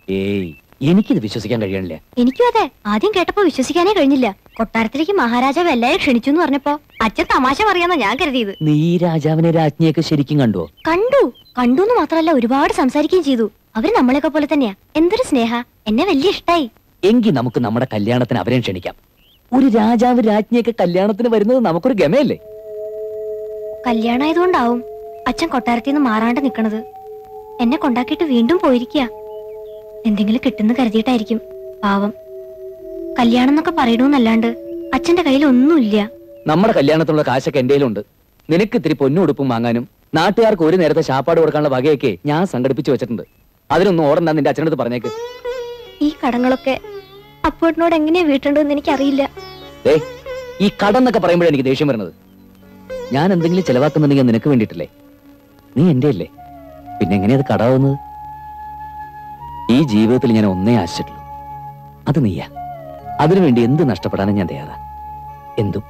ഏയ് എനിക്കിത് വിശ്വസിക്കാൻ കഴിയണില്ല എനിക്കും അതെ ആദ്യം കേട്ടപ്പോ വിശ്വസിക്കാനേ കഴിഞ്ഞില്ല കൊട്ടാരത്തിലേക്ക് മഹാരാജാവ് എല്ലാരും ക്ഷണിച്ചു എന്ന് പറഞ്ഞപ്പോ അച്ഛൻ തമാശ പറയാന്നാ ഞാൻ കരുതിയത് നീ ഈ രാജാവിനെ രാജ്ഞിയൊക്കെ ശരിക്കും കണ്ടോ കണ്ടു കണ്ടു എന്ന് മാത്രമല്ല ഒരുപാട് സംസാരിക്കുകയും ചെയ്തു അവര് നമ്മളെയൊക്കെ പോലെ തന്നെയാ എന്തൊരു സ്നേഹ എന്നെ വലിയ ഇഷ്ടായി എങ്കിൽ നമുക്ക് നമ്മുടെ കല്യാണത്തിന് അവരെയും ക്ഷണിക്കാം ഒരു രാജാവ് രാജ്ഞിയൊക്കെ കല്യാണത്തിന് വരുന്നത് നമുക്കൊരു ഗമയല്ലേ കല്യാണായതുകൊണ്ടാവും അച്ഛൻ കൊട്ടാരത്തിൽ നിന്ന് മാറാണ്ട് നിക്കണത് എന്നെ കൊണ്ടാക്കിയിട്ട് വീണ്ടും പോയിരിക്കുക എന്തെങ്കിലും കിട്ടുന്ന കരുതിയിട്ടായിരിക്കും പാവം കല്യാണം എന്നൊക്കെ പറയണമെന്നല്ലാണ്ട് അച്ഛന്റെ കയ്യിൽ ഒന്നുമില്ല നമ്മുടെ കല്യാണത്തിനുള്ള കാശൊക്കെ എന്റെ ഉണ്ട് നിനക്ക് ഇത്തിരി പൊന്നും ഉടുപ്പും വാങ്ങാനും നാട്ടുകാർക്ക് ഒരു നേരത്തെ ശാപ്പാട് കൊടുക്കാനുള്ള വകയൊക്കെ ഞാൻ സംഘടിപ്പിച്ചു വെച്ചിട്ടുണ്ട് അതിനൊന്നും ഓടണ്ട നിന്റെ അച്ഛനടുത്ത് പറഞ്ഞേക്ക് ഈ കടങ്ങളൊക്കെ അപ്പോട്ടിനോട് എങ്ങനെയാ വീട്ടേണ്ടതെന്ന് എനിക്കറിയില്ല ദേ ഈ കടം എന്നൊക്കെ പറയുമ്പോഴേ എനിക്ക് ദേഷ്യം വരുന്നത് ഞാൻ എന്തെങ്കിലും ചെലവാക്കുന്നുണ്ടെങ്കിൽ അത് നിനക്ക് വേണ്ടിയിട്ടല്ലേ നീ എന്റെ അല്ലേ പിന്നെ എങ്ങനെയാ അത് കടാവുന്നത് ഈ ജീവിതത്തിൽ ഞാൻ ഒന്നേ ആശിച്ചിട്ടുള്ളൂ അത് നീയാ അതിനുവേണ്ടി എന്ത് നഷ്ടപ്പെടാനും ഞാൻ തയ്യാറാ എന്തും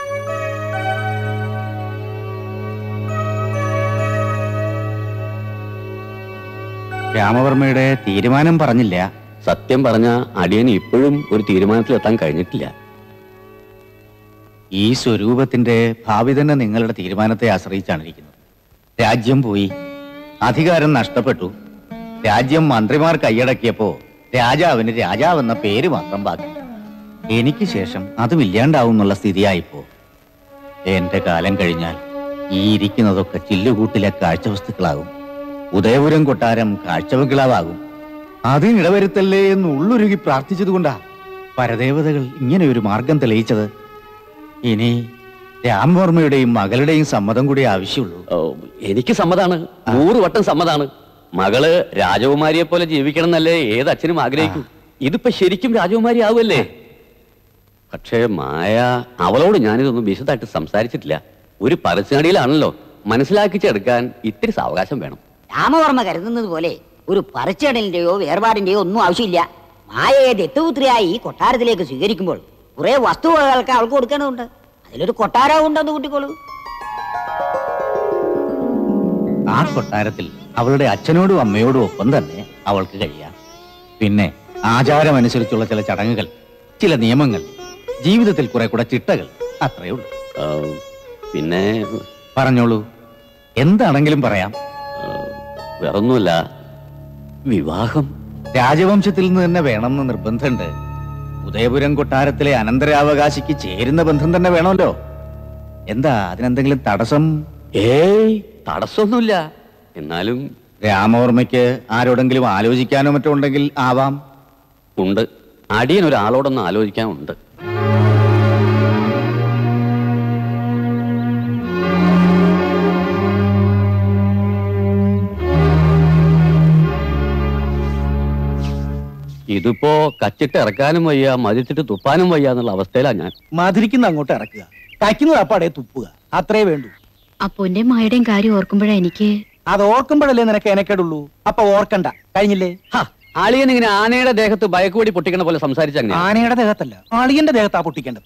രാമവർമ്മയുടെ തീരുമാനം പറഞ്ഞില്ല സത്യം പറഞ്ഞ അടിയൻ ഇപ്പോഴും ഒരു തീരുമാനത്തിലെത്താൻ കഴിഞ്ഞിട്ടില്ല ഈ സ്വരൂപത്തിന്റെ ഭാവി തന്നെ നിങ്ങളുടെ തീരുമാനത്തെ ആശ്രയിച്ചാണ് ഇരിക്കുന്നത് രാജ്യം പോയി അധികാരം നഷ്ടപ്പെട്ടു രാജ്യം മന്ത്രിമാർ കൈയടക്കിയപ്പോ രാജാവിന് രാജാവെന്ന പേര് മാത്രം ബാക്കി എനിക്ക് ശേഷം അതും ഇല്ലാണ്ടാവും എന്നുള്ള സ്ഥിതിയായിപ്പോ എന്റെ കാലം കഴിഞ്ഞാൽ ഈ ഇരിക്കുന്നതൊക്കെ ചില്ലുകൂട്ടിലെ കാഴ്ചവസ്തുക്കളാകും ഉദയപുരം കൊട്ടാരം കാഴ്ചവെക്കിളാവാകും അതിനിടവരുത്തല്ലേ എന്ന് ഉള്ളുരുകി പ്രാർത്ഥിച്ചതുകൊണ്ടാ പരദേവതകൾ ഇങ്ങനെ ഒരു മാർഗം തെളിയിച്ചത് ഇനി രാമവർമ്മയുടെയും മകളുടെയും സമ്മതം കൂടി ആവശ്യമുള്ളൂ ഓ, എനിക്ക് സമ്മതാണ് നൂറ് വട്ടം സമ്മതാണ് മകള് രാജകുമാരിയെ പോലെ ജീവിക്കണം എന്നല്ലേ ഏത് അച്ഛനും ആഗ്രഹിക്കും ഇതിപ്പോ ശരിക്കും രാജകുമാരി ആവുമല്ലേ പക്ഷേ മായ അവളോട് ഞാനിതൊന്നും വിശദമായിട്ട് സംസാരിച്ചിട്ടില്ല ഒരു പരസ്യടിയിലാണല്ലോ മനസ്സിലാക്കിച്ചെടുക്കാൻ ഇത്തിരി സാവകാശം വേണം രാമവർമ്മ കരുതുന്നത് പോലെ ഒരു പറിച്ചടലിന്റെയോ വേർപാടിന്റെയോ ഒന്നും ആവശ്യമില്ല മായയെ ദത്തുപുത്രിയായി ഈ കൊട്ടാരത്തിലേക്ക് സ്വീകരിക്കുമ്പോൾ കുറെ വസ്തുവകകൾക്ക് അവൾക്ക് കൊടുക്കേണ്ടതുണ്ട് അതിലൊരു കൊട്ടാരവും ഉണ്ടെന്ന് കൂട്ടിക്കോളൂ ആ കൊട്ടാരത്തിൽ അവളുടെ അച്ഛനോടും അമ്മയോടും ഒപ്പം തന്നെ അവൾക്ക് കഴിയാം പിന്നെ ആചാരമനുസരിച്ചുള്ള ചില ചടങ്ങുകൾ ചില നിയമങ്ങൾ ജീവിതത്തിൽ കുറെ കൂടെ ചിട്ടകൾ അത്രയേ ഉള്ളൂ ആ, പിന്നെ പറഞ്ഞോളൂ എന്താണെങ്കിലും പറയാം ആ, വേറൊന്നുമില്ല വിവാഹം രാജവംശത്തിൽ നിന്ന് തന്നെ വേണമെന്ന് നിർബന്ധമുണ്ട് ഉദയപുരം കൊട്ടാരത്തിലെ അനന്തരാവകാശിക്ക് ചേരുന്ന ബന്ധം തന്നെ വേണമല്ലോ എന്താ അതിനെന്തെങ്കിലും തടസ്സം ഏയ് തടസ്സമൊന്നുമില്ല എന്നാലും രാമവർമ്മയ്ക്ക് ആരോടെങ്കിലും ആലോചിക്കാനോ മറ്റോ ഉണ്ടെങ്കിൽ ആവാം ഉണ്ട് അടിയൻ ഒരാളോടൊന്ന് ആലോചിക്കാനുണ്ട് ഇതിപ്പോ കച്ചിട്ട് ഇറക്കാനും വയ്യ മതിച്ചിട്ട് തുപ്പാനും വയ്യ എന്നുള്ള അവസ്ഥയിലാണ് ഞാൻ മധുരിക്കുന്ന അങ്ങോട്ട് ഇറക്കുക കഴിക്കുന്നത് അപ്പാടെ തുപ്പുക അത്രേ വേണ്ടൂ അപ്പൂന്റെ മായുടെയും കാര്യം ഓർക്കുമ്പോഴാ എനിക്ക് അത് ഓർക്കുമ്പോഴല്ലേ നിനക്ക് എനക്കേടുള്ളൂ അപ്പൊ ഓർക്കണ്ട കഴിഞ്ഞില്ലേ ഹ, അളിയൻ ഇങ്ങനെ ആനയുടെ ദേഹത്ത് ബയക്കുവടി പൊട്ടിക്കണ പോലെ സംസാരിച്ചങ്ങനെ ആനയുടെ ദേഹത്തല്ല ആളിയന്റെ ദേഹത്താ പൊട്ടിക്കേണ്ടത്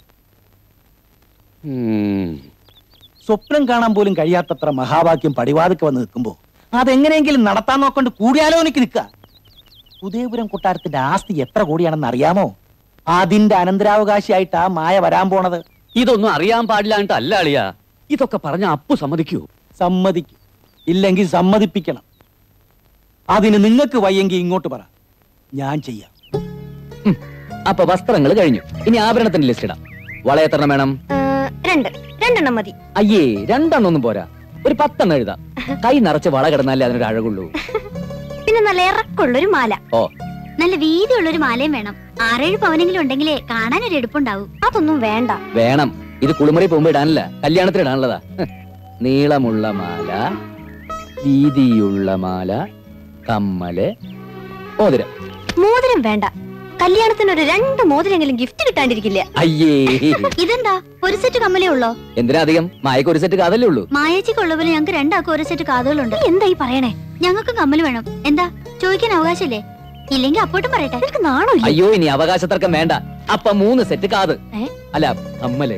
സ്വപ്നം കാണാൻ പോലും കഴിയാത്തത്ര മഹാവാക്യം പടിവാതിക്ക് വന്ന് നിൽക്കുമ്പോ അതെങ്ങനെയെങ്കിലും നടത്താൻ നോക്കൊണ്ട് കൂടിയാലോചനയ്ക്ക് നിൽക്കുക ഉദയപുരം കൊട്ടാരത്തിന്റെ ആസ്തി എത്ര കോടിയാണെന്ന് അറിയാമോ അതിന്റെ അനന്തരാവകാശിയായിട്ടാ മായ വരാൻ പോണത് ഇതൊന്നും അറിയാൻ പാടില്ലാണ്ട് അല്ല അളിയ ഇതൊക്കെ പറഞ്ഞ അപ്പു സമ്മതിക്കൂ സമ്മതിക്കും ഇല്ലെങ്കിൽ സമ്മതിപ്പിക്കണം അതിന് നിങ്ങൾക്ക് വയ്യെങ്കിൽ ഇങ്ങോട്ട് പറ ഞാൻ ചെയ്യാം അപ്പൊ വസ്ത്രങ്ങൾ കഴിഞ്ഞു ഇനി ആഭരണത്തിന്റെ ലിസ്റ്റ് ഇടാം വള എത്ര വേണം ആ, രണ്ട് രണ്ടെണ്ണം മതി അയ്യേ രണ്ടെണ്ണം ഒന്നും പോരാ ഒരു പത്തെണ്ണം എഴുതാം കൈ നിറച്ച് വള കിടന്നാലേ അതിനൊരു അഴകുള്ളൂ പിന്നെ നല്ല ഇറക്കുള്ളൊരു മാല ഓ നല്ല വീതിയുള്ളൊരു മാലയും വേണം ആറേഴ് പവനെങ്കിലും ഉണ്ടെങ്കിലേ കാണാൻ ഒരു എടുപ്പുണ്ടാവും അതൊന്നും വേണ്ട വേണം ഇത് കുളിമുറി പോകുമ്പോ ഇടാനല്ല കല്യാണത്തിന് ഇടാനുള്ളതാ ഹ്. നീളമുള്ള മാല വീതിയുള്ള മാല കമ്മല് മോതിരം മോതിരം വേണ്ട കല്യാണത്തിന് ഒരു രണ്ട് മോതിരെങ്കിലും ഗിഫ്റ്റ് കിട്ടാണ്ടിരിക്കില്ല അയ്യേ ഇതെന്താ ഒരു സെറ്റ് കമ്മലേ ഉള്ളോ എന്തിനാ അധികം മായക്ക് ഒരു സെറ്റ് കാതല്ലേ ഉള്ളൂ മായേച്ചിക്കുള്ള പോലെ ഞങ്ങൾക്ക് രണ്ടാൾക്കും ഒരു സെറ്റ് കാതുകളുണ്ട് എന്താ ഈ പറയണേ ഞങ്ങൾക്ക് കമ്മൽ വേണം എന്താ ചോദിക്കാൻ അവകാശമില്ലേ ഇല്ലെങ്കിൽ അപ്പോട്ടും പറയട്ടെ നിനക്ക് നാണോ ഇല്ലേ? അയ്യോ ഇനി അവകാശത്തർക്കം വേണ്ട അപ്പൊ മൂന്ന് സെറ്റ് കാത് ഏ? അല്ല കമ്മല്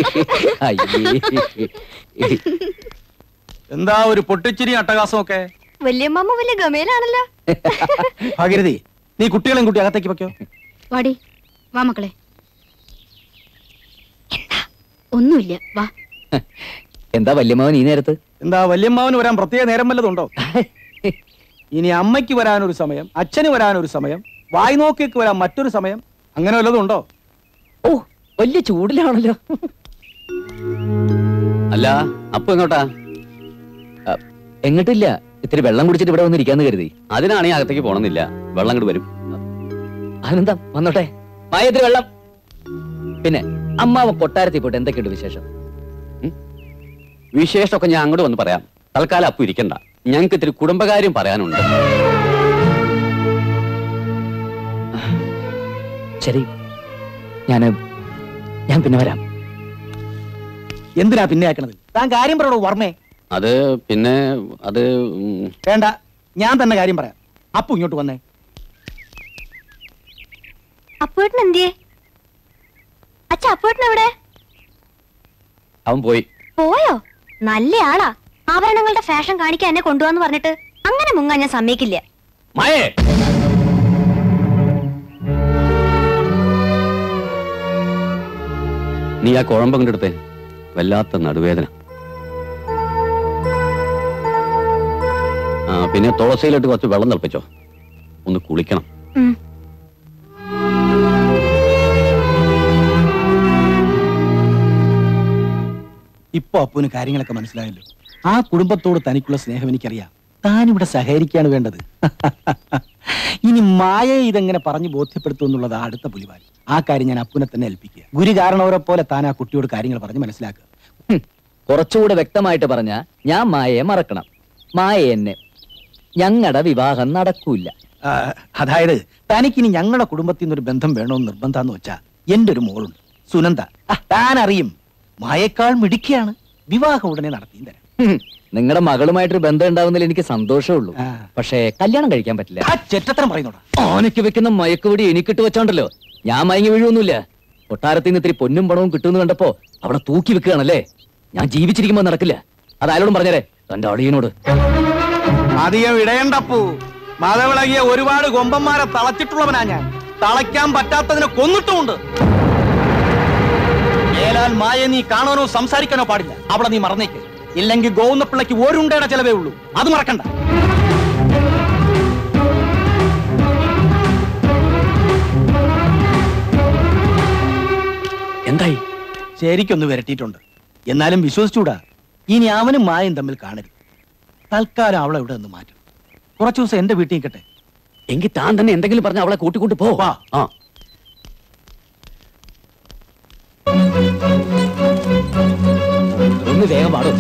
അയ്യേ എന്താ ഒരു പൊട്ടിച്ചിരി അട്ടകാസമൊക്കെ വല്യമ്മ വലിയ ഗമയിലാണല്ലോ ഭാഗീരഥി നീ കുട്ടികളെയും കുട്ടി അകത്തേക്ക് വെക്കോ വാടി വാ മക്കളെ ഒന്നുമില്ല വാ എന്താ വല്യമ്മാവൻ ഈ നേരത്ത് എന്താ വല്യമ്മാവന് വരാൻ പ്രത്യേക നേരം വല്ലതുണ്ടോ ഇനി അമ്മയ്ക്ക് വരാനൊരു സമയം അച്ഛന് വരാനൊരു സമയം വായ്നോക്കിക്ക് വരാൻ മറ്റൊരു സമയം അങ്ങനെ വല്ലതും ഉണ്ടോ ഓ വലിയ ചൂടിലാണല്ലോ അല്ല അപ്പൊ എങ്ങോട്ടാ അ, എങ്ങട്ടില്ല ഇത്തിരി വെള്ളം കുടിച്ചിട്ട് ഇവിടെ വന്നിരിക്കാന്ന് കരുതി അതിനാണെങ്കിൽ അകത്തേക്ക് പോണമെന്നില്ല വെള്ളം അങ്ങോട്ട് വരും അതിനെന്താ വന്നോട്ടെ മായത്തിന് വെള്ളം പിന്നെ അമ്മാവൻ കൊട്ടാരത്തിൽ പോയിട്ട് എന്തൊക്കെയുണ്ട് വിശേഷം വിശേഷമൊക്കെ ഞാൻ അങ്ങോട്ട് വന്ന് പറയാം തൽക്കാലം അപ്പു ഇരിക്കണ്ട ഞങ്ങൾക്ക് ഇത്തിരി കുടുംബകാര്യം പറയാനുണ്ട് ശരി ഞാന് ഞാൻ പിന്നെ വരാം എന്തിനാ പിന്നെ ആക്കണത് താൻ കാര്യം പറയണോ വർമ്മേ അത് പിന്നെ അത് ഉം, വേണ്ട ഞാൻ തന്നെ കാര്യം പറയാം അപ്പു ഇങ്ങോട്ട് വന്നേ അപ്പേട്ടൻ എന്തിയേ അച്ഛ അപ്പേട്ടൻ എവിടെ അവൻ പോയി പോയോ നല്ല ആളാ ആഭരണങ്ങളുടെ ഫാഷൻ കാണിക്കാൻ എന്നെ കൊണ്ടുപോവാന്ന് പറഞ്ഞിട്ട് അങ്ങനെ മുങ്ങാൻ ഞാൻ സമ്മതിക്കില്ല മായേ നീ ആ കുഴമ്പ് കണ്ടെടുത്തേ വല്ലാത്ത നടുവേദന ആ പിന്നെ തുളസിയിലിട്ട് കുറച്ച് വെള്ളം തിളപ്പിച്ചോ ഒന്ന് കുളിക്കണം ഉം. ഇപ്പൊ അപ്പുവിന് കാര്യങ്ങളൊക്കെ മനസ്സിലായല്ലോ ആ കുടുംബത്തോട് തനിക്കുള്ള സ്നേഹം എനിക്കറിയാം താൻ ഇവിടെ സഹകരിക്കാണ് വേണ്ടത് ഇനി മായ ഇതെങ്ങനെ പറഞ്ഞു ബോധ്യപ്പെടുത്തും എന്നുള്ളത് അടുത്ത പുലിവാലി ആ കാര്യം ഞാൻ അപ്പുനെ തന്നെ ഏൽപ്പിക്കുക ഗുരു കാരണവരെ പോലെ താൻ ആ കുട്ടിയോട് കാര്യങ്ങൾ പറഞ്ഞ് മനസ്സിലാക്കുക ഹും, കുറച്ചുകൂടെ വ്യക്തമായിട്ട് പറഞ്ഞ ഞാൻ മായയെ മറക്കണം മായ എന്നെ ഞങ്ങളുടെ വിവാഹം നടക്കൂല ആ, അതായത് തനിക്കിനി ഞങ്ങളുടെ കുടുംബത്തിൽ നിന്നൊരു ബന്ധം വേണമെന്ന് നിർബന്ധാന്ന് വെച്ചാ എന്റെ ഒരു മോളുണ്ട് സുനന്ദ ആ, താൻ അറിയും മായേക്കാൾ മിടുക്കിയാണ് വിവാഹം ഉടനെ നടത്തിയും തരാം നിങ്ങളുടെ മകളുമായിട്ടൊരു ബന്ധം ഉണ്ടാവുന്നതിൽ എനിക്ക് സന്തോഷമേ ഉള്ളൂ ആ. പക്ഷേ കല്യാണം കഴിക്കാൻ പറ്റില്ല ആ ചെറ്റത്തരം പറയുന്നോടാ ഓനയ്ക്ക് വെക്കുന്ന മയക്കുപിടി എനിക്കിട്ട് വെച്ചോണ്ടല്ലോ ഞാൻ മയങ്ങി വീഴുവൊന്നുമില്ല കൊട്ടാരത്തിൽ നിന്ന് ഇത്തിരി പൊന്നും പണവും കിട്ടുമെന്ന് കണ്ടപ്പോ അവിടെ തൂക്കി വെക്കുകയാണല്ലേ ഞാൻ ജീവിച്ചിരിക്കുമ്പോ നടക്കില്ല അത് അയാളോടും പറഞ്ഞേരെ തന്റെ അളിയനോട് അധികം ഇടയണ്ടപ്പൂ മതവിളകിയ ഒരുപാട് കൊമ്പന്മാരെ തളച്ചിട്ടുള്ളവനാ ഞാൻ തളയ്ക്കാൻ പറ്റാത്തതിനെ കൊന്നിട്ടുമുണ്ട് ഏലാൽ മായ നീ കാണാനോ സംസാരിക്കാനോ പാടില്ല അവിടെ നീ മറന്നേക്ക് ഇല്ലെങ്കിൽ ഗോവുന്നപ്പിള്ളയ്ക്ക് ഒരുണ്ടയുടെ ചെലവേ ഉള്ളൂ അത് മറക്കണ്ട എന്തായി ശരിക്കൊന്ന് വരട്ടിയിട്ടുണ്ട് എന്നാലും വിശ്വസിച്ചൂടാ ഇനി അവനും മായും തമ്മിൽ കാണരുത് തൽക്കാലം അവളെ ഇവിടെ നിന്ന് മാറ്റും കുറച്ചു ദിവസം എന്റെ വീട്ടിൽ നിൽക്കട്ടെ എങ്കിൽ താൻ തന്നെ എന്തെങ്കിലും പറഞ്ഞ അവളെ കൂട്ടിക്കൊണ്ട് പോ വാ. ആ ഒന്ന് വേഗം പാടും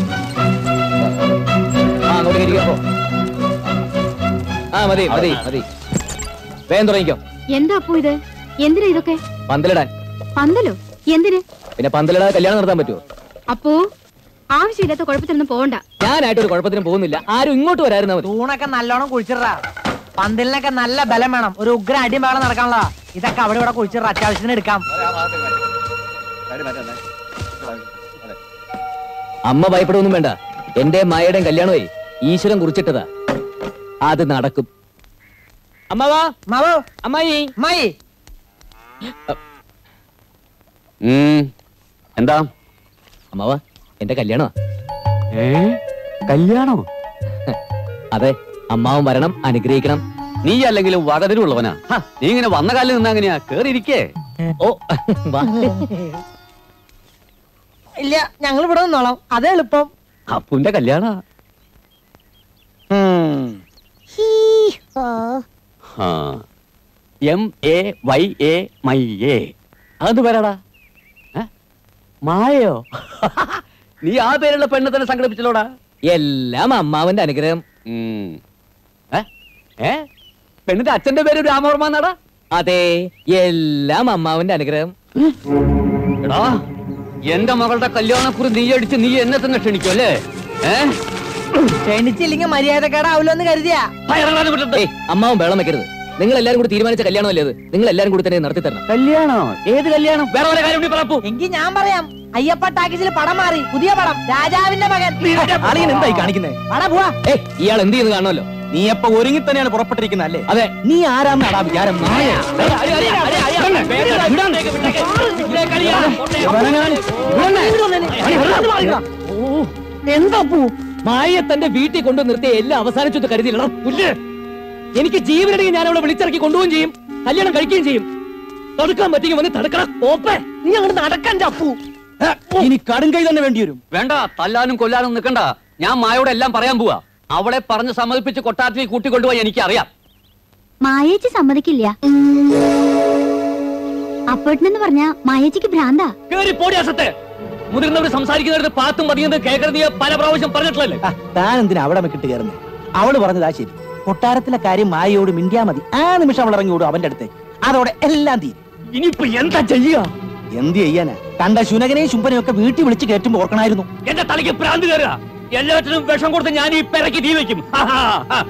ആ അങ്ങോട്ട് ഇരിക്കപ്പോ ആ മതി മതി മതി വേഗം തുടങ്ങിക്കോ എന്താ അപ്പു ഇത് എന്തിനാ ഇതൊക്കെ പന്തലിടാൻ പന്തലോ എന്തിന് പിന്നെ പന്തലിടാതെ കല്യാണം നടത്താൻ പറ്റുമോ അപ്പോ ആവശ്യമില്ലാത്ത കുഴപ്പത്തിനൊന്നും പോകണ്ട ഞാനായിട്ടൊരു കുഴപ്പത്തിനും പോകുന്നില്ല ആരും ഇങ്ങോട്ട് വരായിരുന്നാ മതി തൂണൊക്കെ നല്ലോണം കുഴിച്ചിടാ പന്തലിനൊക്കെ നല്ല ബലം വേണം ഒരു ഉഗ്ര അടിയും വേണം നടക്കാനുള്ള ഇതൊക്കെ അവിടെ ഇവിടെ കുഴിച്ചിട അത്യാവശ്യത്തിന് എടുക്കാം അമ്മ ഭയപ്പെടുമൊന്നും വേണ്ട എന്റെ മായയുടെയും കല്യാണമേ ഈശ്വരൻ കുറിച്ചിട്ടതാ അത് നടക്കും അമ്മവാ മാവോ അമ്മായി മായി ഉം. എന്താ അമ്മവാ എന്റെ കല്യാണമാ ഏ കല്യാണോ അതെ അമ്മാവൻ വരണം അനുഗ്രഹിക്കണം നീ അല്ലെങ്കിലും വകതിരുള്ളവനാ ഹ, നീ ഇങ്ങനെ വന്ന കാലിൽ നിന്നാ അങ്ങനെയാ കേറിയിരിക്കേ ഓ വാ. ഇല്ല ഞങ്ങൾ ഇവിടെ നിന്നോളാം അതേ എളുപ്പം അപ്പുന്റെ കല്യാണ M A Y A my A അതെന്ത് പേരാടാ ഏ? മായയോ നീ ആ പേരുള്ള പെണ്ണെ തന്നെ സംഘടിപ്പിച്ചല്ലോടാ എല്ലാം അമ്മാവന്റെ അനുഗ്രഹം ഉം. ഏ? ഏ പെണ്ണിന്റെ അച്ഛന്റെ പേര് രാമവർമ്മ എന്നാടാ അതെ എല്ലാം അമ്മാവന്റെ അനുഗ്രഹം എടാ എന്റെ മകളുടെ കല്യാണക്കുറി നീ അടിച്ച് നീ എന്നെ തന്നെ ക്ഷണിക്കും അല്ലേ ഏ ക്ഷണിച്ചില്ലെങ്കിൽ മര്യാദക്കേടാവില്ലോ എന്ന് കരുതിയാ ഏയ്, അമ്മാവൻ വെള്ളം വെക്കരുത് നിങ്ങൾ എല്ലാരും കൂടി തീരുമാനിച്ച കല്യാണമല്ലേ അത് നിങ്ങൾ എല്ലാരും കൂടി തന്നെ നടത്തി തരണം കല്യാണോ ഏത് കല്യാണം വേറെ വല്ല കാര്യം കൂടി പറപ്പു എങ്കിൽ ഞാൻ പറയാം അയ്യപ്പ ടാക്കീസിൽ പടം മാറി പുതിയ പടം രാജാവിന്റെ മകൻ അളിയൻ എന്തായി കാണിക്കുന്നേ പടം പോവാ ഏ ഇയാൾ എന്ത് ചെയ്യുന്നു കാണുമല്ലോ നീ എപ്പോ ഒരുങ്ങി തന്നെയാണ് പുറപ്പെട്ടിരിക്കുന്നത് അല്ലേ അതെ നീ ആരാന്നാടാ വിചാരം നായ എന്താ പൂ മായ തന്റെ വീട്ടിൽ കൊണ്ടു നിർത്തിയ എല്ലാം അവസാനിച്ചു കരുതിയില്ല പുല്ല് എനിക്ക് ജീവനടിക്ക് ഞാൻ അവളെ വിളിച്ചിറക്കി കൊണ്ടുപോവുകയും ചെയ്യും കല്യാണം കഴിക്കുകയും ചെയ്യും തടുക്കാൻ പറ്റിയെങ്കിൽ വന്ന് തടുക്കണ കോപ്പേ നീ അങ്ങോട്ട് നടക്കണ്ട അപ്പു ഇനി കടുങ്കൈ തന്നെ വേണ്ടി വരും വേണ്ട തല്ലാനും കൊല്ലാനും നിൽക്കണ്ട ഞാൻ മായോട് എല്ലാം പറയാൻ പോവാ അവളെ പറഞ്ഞ് സമ്മതിപ്പിച്ച് കൊട്ടാരത്തിൽ കൂട്ടിക്കൊണ്ടുപോയി എനിക്കറിയാം മായേച്ചി സമ്മതിക്കില്ല അപ്പോട്ടിനെന്ന് പറഞ്ഞ മായേച്ചിക്ക് ഭ്രാന്താ കേറി പോടിയാസത്തെ മുതിർന്നവർ സംസാരിക്കുന്നിടത്ത് പാത്തും പതിയുന്നത് കേൾക്കരുത് നീ പല പ്രാവശ്യം പറഞ്ഞിട്ടുള്ളല്ലേ ആ, താൻ എന്തിനാ അവിടെ മെക്കിട്ട് കയറുന്നേ അവള് പറഞ്ഞതാ ശരി കൊട്ടാരത്തിലെ കാര്യം മായയോട് മിണ്ടിയാ മതി ആ നിമിഷം അവൾ ഇറങ്ങി ഓടും അവന്റെ അടുത്തേക്ക് അതോടെ എല്ലാം തീരും ഇനിയിപ്പോ എന്താ ചെയ്യുക എന്ത് ചെയ്യാനാ കണ്ട ശുനകനെയും ശുംഭനെയും ഒക്കെ വീട്ടിൽ വിളിച്ച് കയറ്റുമ്പോ ഓർക്കണായിരുന്നു എന്റെ തലയ്ക്ക് ഭ്രാന്ത് കയറുക എല്ലാറ്റിനും വിഷം കൊടുത്ത് ഞാൻ ഈ പെരക്ക് തീ വെക്കും ഹാ, ഹാ, ഹാ.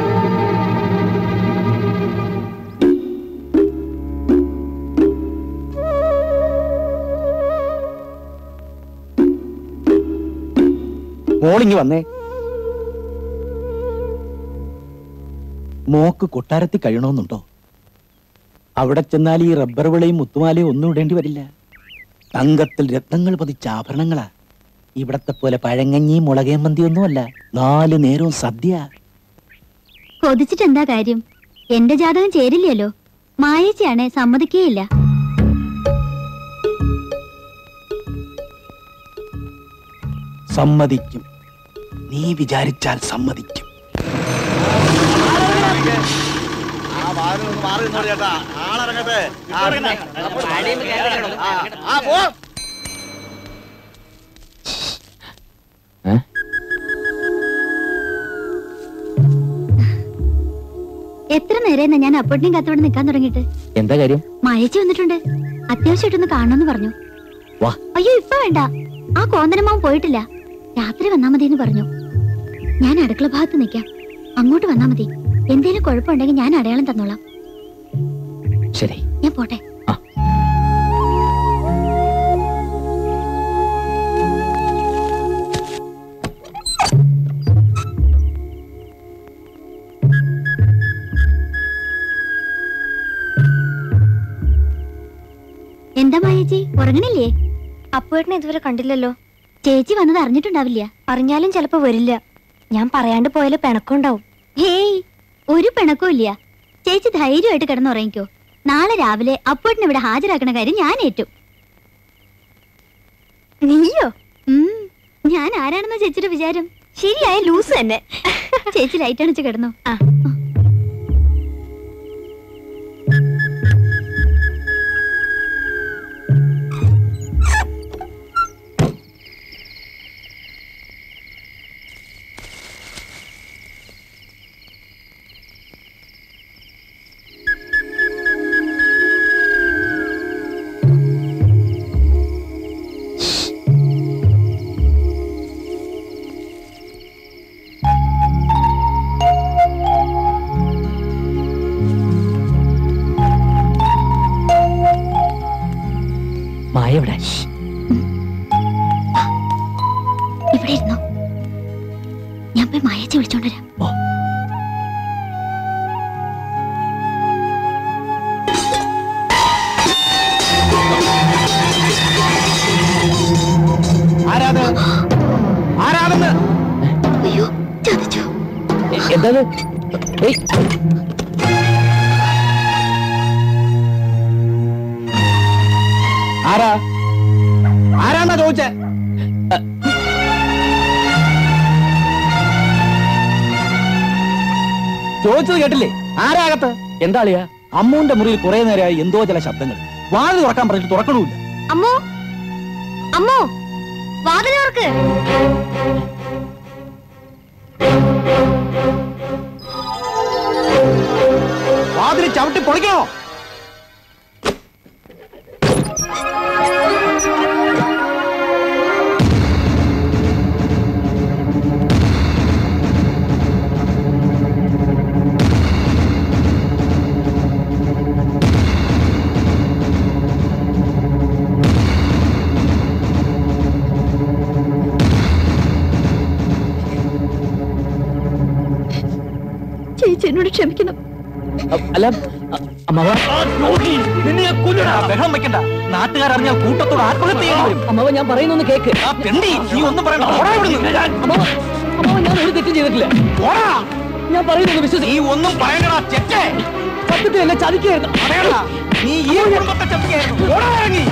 മോളിങ്ങി വന്നേ മോക്ക് കൊട്ടാരത്തിൽ കഴിയണമെന്നുണ്ടോ അവിടെ ചെന്നാൽ ഈ റബ്ബർ വിളയും മുത്തുമാലയും ഒന്നും ഇടേണ്ടി വരില്ല തങ്കത്തിൽ രത്നങ്ങൾ പതിച്ച ആഭരണങ്ങളാ ഇവിടത്തെ പോലെ പഴങ്ങഞ്ഞി മുളകേം മന്തിയൊന്നുമല്ല നാല് നേരവും സദ്യ കൊതിച്ചിട്ട് എന്താ കാര്യം എന്റെ ജാതകം ചേരില്ലല്ലോ മായേച്ചിയാണെ സമ്മതിക്കേയില്ല സമ്മതിക്കും നീ വിചാരിച്ചാൽ സമ്മതിക്കും എത്ര നേരം ഞാൻ അപ്പോട്ടിനെയും കാത്തോടെ നിൽക്കാൻ തുടങ്ങിയിട്ട് എന്താ കാര്യം മായേച്ചി വന്നിട്ടുണ്ട് അത്യാവശ്യമായിട്ടൊന്ന് കാണണമെന്ന് പറഞ്ഞു വാ. അയ്യോ ഇപ്പൊ വേണ്ട ആ കോന്തനമാവൻ പോയിട്ടില്ല രാത്രി വന്നാ മതി എന്ന് പറഞ്ഞു ഞാൻ അടുക്കള ഭാഗത്ത് നിൽക്കാം അങ്ങോട്ട് വന്നാ മതി എന്തേലും കുഴപ്പമുണ്ടെങ്കിൽ ഞാൻ അടയാളം തന്നോളാം ശരി ഞാൻ പോട്ടെ ആ. എന്താ മായേച്ചി ഉറങ്ങണില്ലേ അപ്പുവേട്ടനെ ഇതുവരെ കണ്ടില്ലല്ലോ ചേച്ചി വന്നത് അറിഞ്ഞിട്ടുണ്ടാവില്ല അറിഞ്ഞാലും ചിലപ്പോ വരില്ല ഞാൻ പറയാണ്ട് പോയാല് പിണക്കുണ്ടാവും ഹേയ് ഒരു പിണക്കവും ഇല്ല ചേച്ചി ധൈര്യമായിട്ട് കിടന്നുറങ്ങിക്കോ നാളെ രാവിലെ അപ്പോട്ടിന് ഇവിടെ ഹാജരാക്കണ കാര്യം ഞാൻ ഏറ്റു നീയോ ഉം, ഞാൻ ആരാണെന്ന ചേച്ചിയുടെ വിചാരം ശരിയായ ലൂസ് തന്നെ ചേച്ചി ലൈറ്റ് അണിച്ച് കിടന്നു ആ. മായ എവിടെ ഇവിടെ ഇരുന്നോ ഞാൻ പോയി മായേച്ചി വിളിച്ചോണ്ടുവരാം ആരാത് ആരാതെന്ന് അയ്യോ ചതിച്ചു എ- എന്താ ഇത്? ഏയ് ആരാ ആരാന്നാ ചോദിച്ചേ ചോദിച്ചത് കേട്ടില്ലേ ആരാകത്ത് എന്താ അളിയാ അമ്മൂന്റെ മുറിയിൽ കുറെ നേരമായി എന്തോ ചില ശബ്ദങ്ങൾ വാതിൽ തുറക്കാൻ പറഞ്ഞിട്ട് തുറക്കണമില്ല അമ്മോ അമ്മോ വാതിലോർക്ക് വാതിൽ ചവിട്ടി പൊളിക്കണോ പ്ലീസ് എന്നോട് ക്ഷമിക്കണം അ- അല്ല അ- അമ്മാവ ബഹളം വെക്കണ്ട നാട്ടുകാരറിഞ്ഞാൽ കൂട്ടത്തോട് ആത്മഹത്യ ചെയ്യേണ്ടി വരും. അമ്മാവ ഞാൻ പറയുന്നൊന്ന് കേക്ക് ആ പെണ്ടി നീ ഒന്നും പറയണ്ട ഓടാ ഇവിടുന്ന്. അമ്മാവ അമ്മാവ ഞാൻ ഒരു തെറ്റും ചെയ്തിട്ടില്ല ഓടാ ഞാൻ പറയുന്നത് വിശ്വസി നീ ഒന്നും പറയണ്ടടാ ചെറ്റേ സത്യത്തിൽ എന്നെ ചതിക്കായിരുന്നു പറയണ്ട നീ ഈ കുടുംബത്തെ ചതിക്കായിരുന്നു ഓടാ ഇറങ്ങി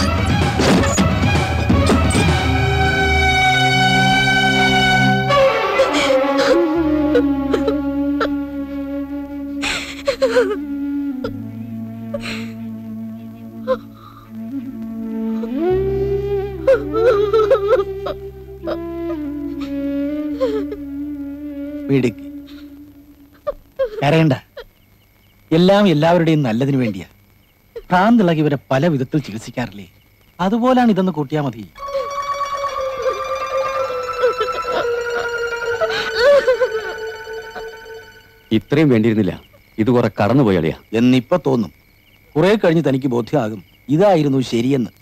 മിടുക്കി കരയണ്ട എല്ലാം എല്ലാവരുടെയും നല്ലതിനു വേണ്ടിയാ ഭ്രാന്തിളകിയവരെ പല വിധത്തിൽ ചികിത്സിക്കാറില്ലേ അതുപോലാണ് ഇതെന്ന് കൂട്ടിയാ മതി ഇത്രയും വേണ്ടിയിരുന്നില്ല ഇത് കുറെ കടന്നുപോയി അളിയാ എന്നിപ്പോ തോന്നും കുറെ കഴിഞ്ഞ് തനിക്ക് ബോധ്യമാകും ഇതായിരുന്നു ശരിയെന്ന്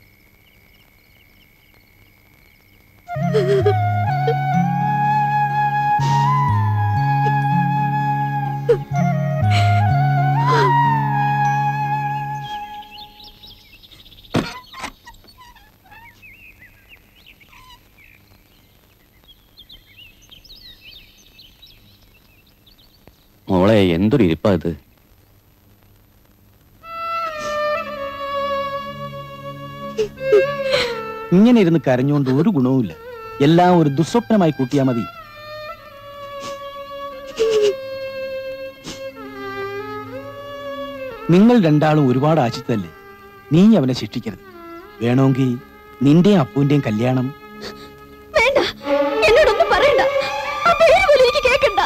മോളെ എന്തൊരു ഇരിപ്പാ ഇത് ഇങ്ങനെ ഇരുന്ന് കരഞ്ഞുകൊണ്ട് ഒരു ഗുണവുമില്ല എല്ലാം ഒരു ദുസ്വപ്നമായി കൂട്ടിയാ മതി നിങ്ങൾ രണ്ടാളും ഒരുപാട് ആശിച്ചതല്ലേ നീ അവനെ ശിക്ഷിക്കരുത് വേണമെങ്കിൽ നിന്റെയും അപ്പൂന്റെയും കല്യാണം വേണ്ട എന്നോടൊന്നും പറയണ്ട ആ പേര് പോലും എനിക്ക് കേൾക്കണ്ട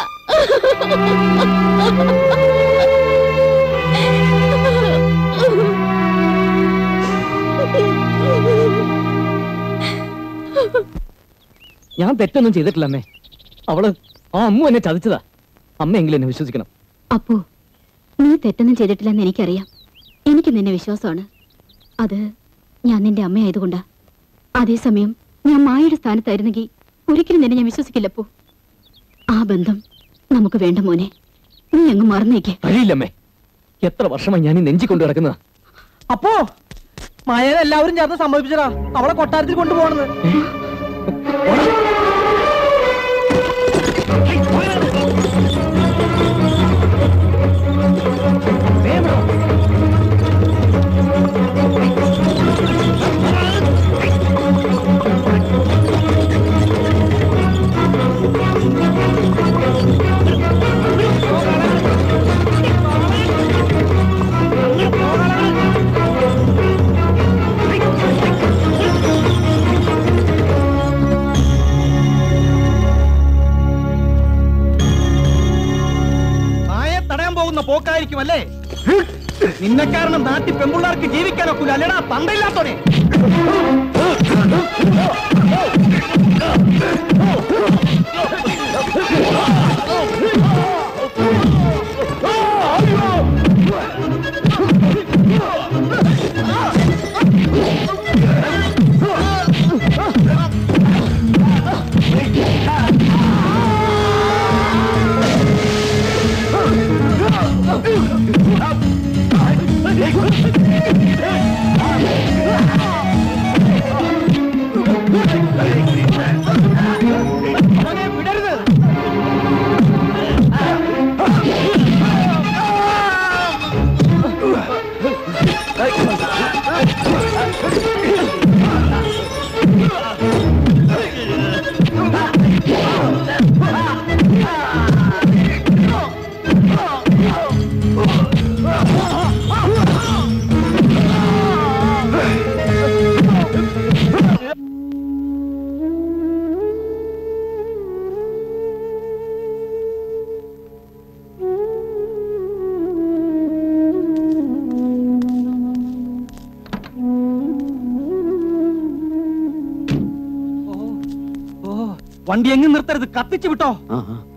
ഞാൻ തെറ്റൊന്നും ചെയ്തിട്ടില്ല അമ്മേ അവള് ആ അമ്മു എന്നെ ചതിച്ചതാ അമ്മയെങ്കിലും എന്നെ വിശ്വസിക്കണം അപ്പോ നീ തെറ്റൊന്നും ചെയ്തിട്ടില്ലെന്ന് എനിക്കറിയാം എനിക്ക് നിന്നെ വിശ്വാസമാണ് അത് ഞാൻ നിന്റെ അമ്മയായതുകൊണ്ടാ അതേസമയം ഞാൻ മായയുടെ സ്ഥാനത്തായിരുന്നെങ്കിൽ ഒരിക്കലും നിന്നെ ഞാൻ വിശ്വസിക്കില്ലപ്പോ ആ ബന്ധം നമുക്ക് വേണ്ട മോനെ നീ അങ്ങ് മറന്നേക്ക് കഴിയില്ലമ്മേ എത്ര വർഷമായി ഞാൻ ഈ നെഞ്ചി കൊണ്ടു കിടക്കുന്നതാ അപ്പോ മായനെ എല്ലാവരും ചേർന്ന് സംഭവിച്ചതാ അവളെ കൊട്ടാരത്തിൽ കൊണ്ടുപോകണെന്ന് നായെ തടയാൻ പോകുന്ന പോക്കായിരിക്കും അല്ലേ നിന്നെ കാരണം നാട്ടിൽ പെമ്പിള്ളാർക്ക് ജീവിക്കാനൊക്കില്ല അല്ലടാ തണ്ടയില്ലാത്തോനെ വണ്ടി എങ്ങും നിർത്തരുത് കത്തിച്ചു വിട്ടോ ആ ആ